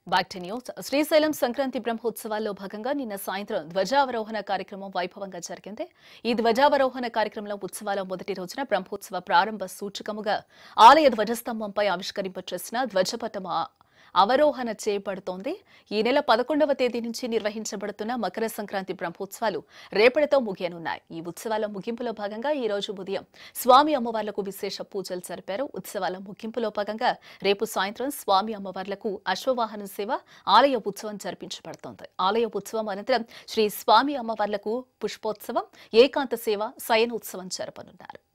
back to news Srisailam Sankranti బ్రహ్మోత్సవాల్లో భాగంగా నిన్న సాయంత్రం ధ్వజావరోహణ కార్యక్రమం వైభవంగా జరిగింది ఈ ధ్వజావరోహణ కార్యక్రమంలో ఉత్సవాల మొదటి రోజున బ్రహ్మోత్సవ ప్రారంభ సూచకముగా ఆలయ ధ్వజస్తంభంపై ఆవిష్కరింపచేసిన ధ్వజపటం ఆ- అవరోహణ చేయబడుతోంది ఈ నెల పదకొండవ తేదీ నుంచి నిర్వహించబడుతున్న మకర సంక్రాంతి బ్రహ్మోత్సవాలు రేపటితో ముగియనున్నాయి ఈ ఉత్సవాల ముగింపులో భాగంగా ఈ రోజు ఉదయం స్వామి అమ్మవార్లకు విశేష పూజలు జరిపారు ఉత్సవాల ముగింపులో భాగంగా రేపు సాయంత్రం స్వామి అమ్మవార్లకు అశ్వవాహన సేవ ఆలయ ఉత్సవం జరిపించబడుతోంది ఆలయ ఉత్సవం అనంతరం శ్రీ స్వామి అమ్మవార్లకు పుష్పోత్సవం ఏకాంత సేవ శయనోత్సవం జరపనున్నారు